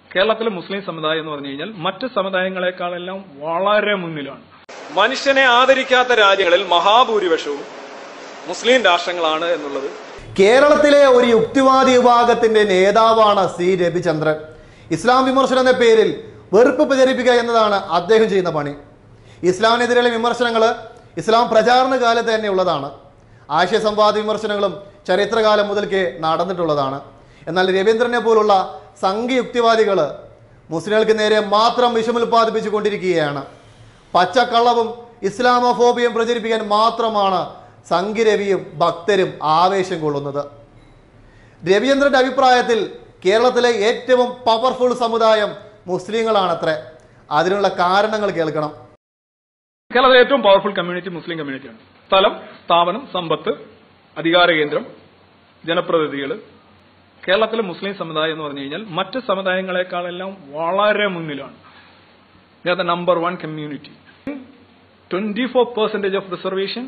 കേരളത്തിലെ മുസ്ലിം സമുദായം എന്ന് പറഞ്ഞു കഴിഞ്ഞാൽ മറ്റ് സമുദായങ്ങളെക്കാളെല്ലാം വളരെ മുന്നിലാണ് മനുഷ്യനെ ആദരിക്കാത്ത രാജ്യങ്ങളിൽ മഹാഭൂരിപക്ഷവും മുസ്ലിം രാഷ്ട്രങ്ങളാണ് എന്നുള്ളത് കേരളത്തിലെ ഒരു യുക്തിവാദി വിഭാഗത്തിന്റെ നേതാവാണ് സി രവിചന്ദ്രൻ ഇസ്ലാം വിമർശനം എന്ന പേരിൽ വെറുപ്പ് പ്രചരിപ്പിക്കുക എന്നതാണ് അദ്ദേഹം ചെയ്യുന്ന പണി ഇസ്ലാമിനെതിരെയുള്ള വിമർശനങ്ങൾ ഇസ്ലാം പ്രചാരണ കാലത്ത് തന്നെ ഉള്ളതാണ് ആശയ സംവാദ വിമർശനങ്ങളും ചരിത്രകാലം മുതൽക്കേ നടന്നിട്ടുള്ളതാണ് എന്നാൽ രവീന്ദ്രനെ പോലുള്ള സംഘയുക്തിവാദികൾ മുസ്ലിങ്ങൾക്ക് നേരെ മാത്രം വിഷമുൽപാദിപ്പിച്ചു കൊണ്ടിരിക്കുകയാണ് പച്ചക്കള്ളവും ഇസ്ലാമോഫോബിയും പ്രചരിപ്പിക്കാൻ മാത്രമാണ് സംഘിരവിയും ഭക്തരും ആവേശം കൊള്ളുന്നത് രവീന്ദ്രന്റെ അഭിപ്രായത്തിൽ കേരളത്തിലെ ഏറ്റവും പവർഫുൾ സമുദായം മുസ്ലിങ്ങളാണത്രേ അതിനുള്ള കാരണങ്ങൾ കേൾക്കണം കേരളത്തിലെ ഏറ്റവും പവർഫുൾ കമ്മ്യൂണിറ്റി മുസ്ലിം കമ്മ്യൂണിറ്റിയാണ് സ്ഥലം സ്ഥാപനം സമ്പത്ത് അധികാര കേന്ദ്രം ജനപ്രതിനിധികൾ കേരളത്തിലെ മുസ്ലിം സമുദായം എന്ന് പറഞ്ഞു കഴിഞ്ഞാൽ മറ്റ് സമുദായങ്ങളെക്കാളെല്ലാം വളരെ മുന്നിലാണ് the number one community twenty four percentage of reservation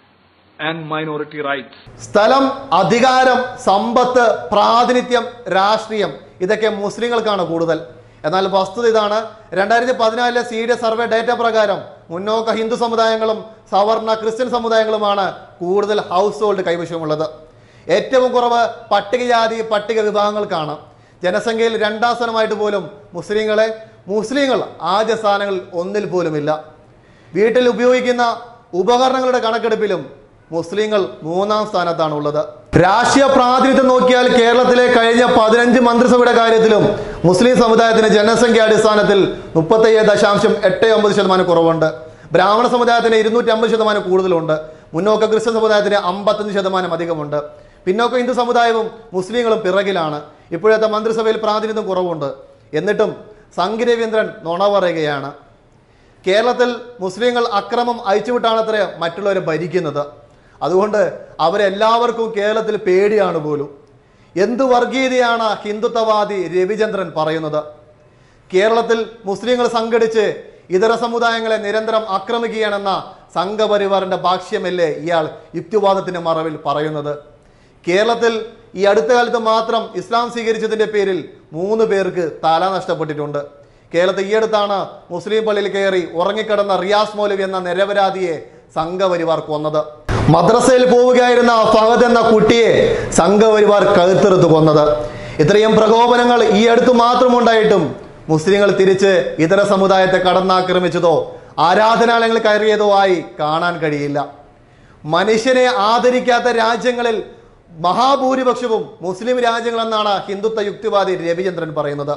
and minority rights സ്ഥലം അധികാരം സമ്പത്ത് പ്രാതിനിധ്യം രാഷ്ട്രീയം ഇതൊക്കെ മുസ്ലിങ്ങൾക്കാണ് കൂടുതൽ എന്നാൽ വസ്തുത ഇതാണ് രണ്ടായിരത്തി പതിനാലിലെ സി ഡി സർവേ ഡേറ്റ പ്രകാരം മുന്നോക്ക ഹിന്ദു സമുദായങ്ങളും സവർണ ക്രിസ്ത്യൻ സമുദായങ്ങളുമാണ് കൂടുതൽ ഹൗസ് ഹോൾഡ് കൈവശമുള്ളത് ഏറ്റവും കുറവ് പട്ടികജാതി പട്ടിക വിഭാഗങ്ങൾക്കാണ് ജനസംഖ്യയിൽ രണ്ടാം സ്ഥാനമായിട്ട് പോലും മുസ്ലിങ്ങളെ മുസ്ലിങ്ങൾ ആദ്യ സ്ഥാനങ്ങളിൽ ഒന്നിൽ പോലുമില്ല വീട്ടിൽ ഉപയോഗിക്കുന്ന ഉപകരണങ്ങളുടെ കണക്കെടുപ്പിലും മുസ്ലിങ്ങൾ മൂന്നാം സ്ഥാനത്താണ് ഉള്ളത് രാഷ്ട്രീയ പ്രാതിനിധ്യം നോക്കിയാൽ കേരളത്തിലെ കഴിഞ്ഞ പതിനഞ്ച് മന്ത്രിസഭയുടെ കാര്യത്തിലും മുസ്ലിം സമുദായത്തിന് ജനസംഖ്യ അടിസ്ഥാനത്തിൽ മുപ്പത്തയ്യ ദശാംശം എട്ട് ഒമ്പത് ശതമാനം കുറവുണ്ട് ബ്രാഹ്മണ സമുദായത്തിന് ഇരുന്നൂറ്റി അമ്പത് ശതമാനം കൂടുതലുണ്ട് മുന്നോക്ക ക്രിസ്ത്യൻ സമുദായത്തിന് അമ്പത്തഞ്ച് ശതമാനം അധികമുണ്ട് പിന്നോക്ക ഹിന്ദു സമുദായവും മുസ്ലിങ്ങളും പിറകിലാണ് ഇപ്പോഴത്തെ മന്ത്രിസഭയിൽ പ്രാതിനിധ്യം കുറവുണ്ട് എന്നിട്ടും സംഘി രവീന്ദ്രൻ നുണ പറയുകയാണ് കേരളത്തിൽ മുസ്ലിങ്ങൾ അക്രമം അയച്ചുവിട്ടാണത്രേ മറ്റുള്ളവരെ ഭരിക്കുന്നത് അതുകൊണ്ട് അവരെല്ലാവർക്കും കേരളത്തിൽ പേടിയാണ് പോലും എന്ത് വർഗീയതയാണ് ഹിന്ദുത്വവാദി രവിചന്ദ്രൻ പറയുന്നത് കേരളത്തിൽ മുസ്ലിങ്ങൾ സംഘടിച്ച് ഇതര സമുദായങ്ങളെ നിരന്തരം ആക്രമിക്കുകയാണെന്ന സംഘപരിവാറിന്റെ ഭാഷ്യമല്ലേ ഇയാൾ യുക്തിവാദത്തിന്റെ മറവിൽ പറയുന്നത് കേരളത്തിൽ ഈ അടുത്ത കാലത്ത് മാത്രം ഇസ്ലാം സ്വീകരിച്ചതിന്റെ പേരിൽ മൂന്ന് പേർക്ക് തല നഷ്ടപ്പെട്ടിട്ടുണ്ട് കേരളത്തിൽ ഈ അടുത്താണ് മുസ്ലിം പള്ളിയിൽ കയറി ഉറങ്ങിക്കിടന്ന റിയാസ് മൗലവി എന്ന നിരപരാധിയെ സംഘപരിവാർ കൊന്നത് മദ്രസയിൽ പോവുകയായിരുന്ന ഫഹദ് എന്ന കുട്ടിയെ സംഘപരിവാർ കഴുത്തെടുത്ത് കൊന്നത് ഇത്രയും പ്രകോപനങ്ങൾ ഈ അടുത്ത് മാത്രമുണ്ടായിട്ടും മുസ്ലിങ്ങൾ തിരിച്ച് ഇതര സമുദായത്തെ കടന്നാക്രമിച്ചതോ ആരാധനാലയങ്ങൾ കയറിയതോ ആയി കാണാൻ കഴിയില്ല മനുഷ്യനെ ആദരിക്കാത്ത രാജ്യങ്ങളിൽ മഹാഭൂരിപക്ഷവും മുസ്ലിം രാജ്യങ്ങളെന്നാണ് ഹിന്ദുത്വ യുക്തിവാദി രവിചന്ദ്രൻ പറയുന്നത്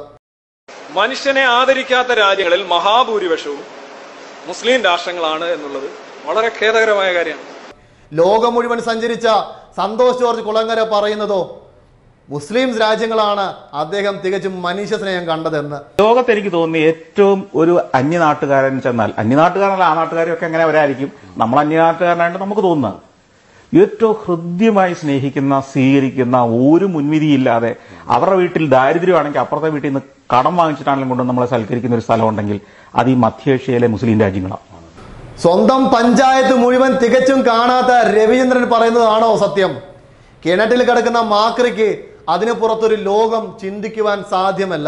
മനുഷ്യനെ ആദരിക്കാത്ത രാജ്യങ്ങളിൽ മഹാഭൂരിപക്ഷവും മുസ്ലിം രാഷ്ട്രങ്ങളാണ് എന്നുള്ളത് വളരെ ഖേദകരമായ കാര്യമാണ് ലോകം മുഴുവൻ സഞ്ചരിച്ച സന്തോഷ് ജോർജ് കുളങ്ങര പറയുന്നതോ മുസ്ലിം രാജ്യങ്ങളാണ് അദ്ദേഹം തികച്ചും മനുഷ്യ സ്നേഹം കണ്ടതെന്ന് ലോകത്ത് എനിക്ക് തോന്നി ഏറ്റവും ഒരു അന്യനാട്ടുകാരൻ ചെന്നാൽ അന്യനാട്ടുകാരനല്ല ആ നാട്ടുകാരൊക്കെ എങ്ങനെ വരായിരിക്കും നമ്മൾ അന്യനാട്ടുകാരനായിട്ട് നമുക്ക് തോന്നുന്നത് ഏറ്റവും ഹൃദ്യമായി സ്നേഹിക്കുന്ന സ്വീകരിക്കുന്ന ഒരു മുൻവിധിയില്ലാതെ അവരുടെ വീട്ടിൽ ദാരിദ്ര്യമാണെങ്കിൽ അപ്പുറത്തെ വീട്ടിൽ നിന്ന് കടം വാങ്ങിച്ചിട്ടാണെങ്കിലും കൊണ്ട് നമ്മളെ സൽക്കരിക്കുന്ന ഒരു സ്ഥലം ഉണ്ടെങ്കിൽ അത് ഈ മധ്യേഷ്യയിലെ മുസ്ലിം രാജ്യങ്ങളാണ് സ്വന്തം പഞ്ചായത്ത് മുഴുവൻ തികച്ചും കാണാത്ത രവിചന്ദ്രൻ പറയുന്നതാണോ സത്യം കിണറ്റിൽ കിടക്കുന്ന മാക്രിക്ക് അതിന് പുറത്തൊരു ലോകം ചിന്തിക്കുവാൻ സാധ്യമല്ല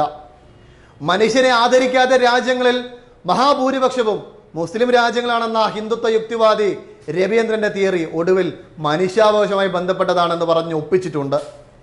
മനുഷ്യനെ ആദരിക്കാത്ത രാജ്യങ്ങളിൽ മഹാഭൂരിപക്ഷവും മുസ്ലിം രാജ്യങ്ങളാണെന്ന ഹിന്ദുത്വ യുക്തിവാദി രവീന്ദ്രന്റെ തിയറി ഒടുവിൽ മനുഷ്യാവകാശവുമായി ബന്ധപ്പെട്ടതാണെന്ന് പറഞ്ഞ് ഒപ്പിച്ചിട്ടുണ്ട്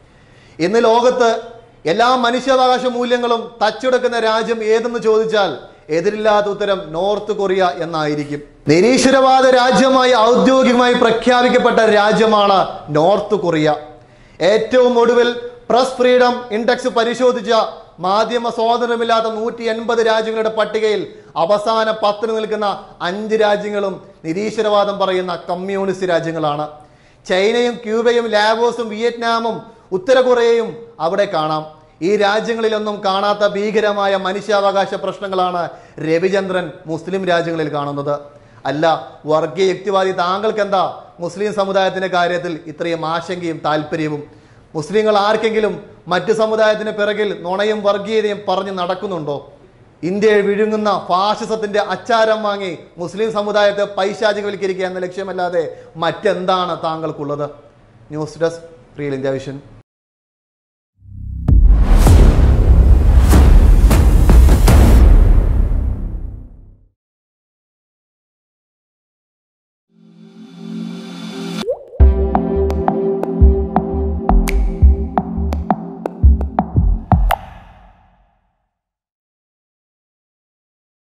ഇന്ന് ലോകത്ത് എല്ലാ മനുഷ്യാവകാശ മൂല്യങ്ങളും തച്ചെടുക്കുന്ന രാജ്യം ഏതെന്ന് ചോദിച്ചാൽ എതിരില്ലാത്ത ഉത്തരം നോർത്ത് കൊറിയ എന്നായിരിക്കും നിരീശ്വരവാദ രാജ്യമായി ഔദ്യോഗികമായി പ്രഖ്യാപിക്കപ്പെട്ട രാജ്യമാണ് നോർത്ത് കൊറിയ ഏറ്റവും ഒടുവിൽ പ്രസ് ഫ്രീഡം ഇൻഡെക്സ് പരിശോധിച്ച മാധ്യമ സ്വാതന്ത്ര്യമില്ലാത്ത നൂറ്റി എൺപത് രാജ്യങ്ങളുടെ പട്ടികയിൽ അവസാന പത്തിന് നിൽക്കുന്ന അഞ്ച് രാജ്യങ്ങളും നിരീശ്വരവാദം പറയുന്ന കമ്മ്യൂണിസ്റ്റ് രാജ്യങ്ങളാണ് ചൈനയും ക്യൂബയും ലാവോസും വിയറ്റ്നാമും ഉത്തര കൊറിയയും അവിടെ കാണാം ഈ രാജ്യങ്ങളിലൊന്നും കാണാത്ത ഭീകരമായ മനുഷ്യാവകാശ പ്രശ്നങ്ങളാണ് രവിചന്ദ്രൻ മുസ്ലിം രാജ്യങ്ങളിൽ കാണുന്നത് അല്ല വർഗീയ യുക്തിവാദി താങ്കൾക്ക് എന്താ മുസ്ലിം സമുദായത്തിന്റെ കാര്യത്തിൽ ഇത്രയും ആശങ്കയും താല്പര്യവും മുസ്ലിങ്ങൾ ആർക്കെങ്കിലും മറ്റു സമുദായത്തിന് പിറകിൽ നുണയും വർഗീയതയും പറഞ്ഞു നടക്കുന്നുണ്ടോ ഇന്ത്യയിൽ വിഴുങ്ങുന്ന ഫാഷിസത്തിന്റെ അച്ചാരം വാങ്ങി മുസ്ലിം സമുദായത്തെ പൈശാചികവൽക്കരിക്കുക എന്ന ലക്ഷ്യമല്ലാതെ മറ്റെന്താണ് താങ്കൾക്കുള്ളത് news desk real India vision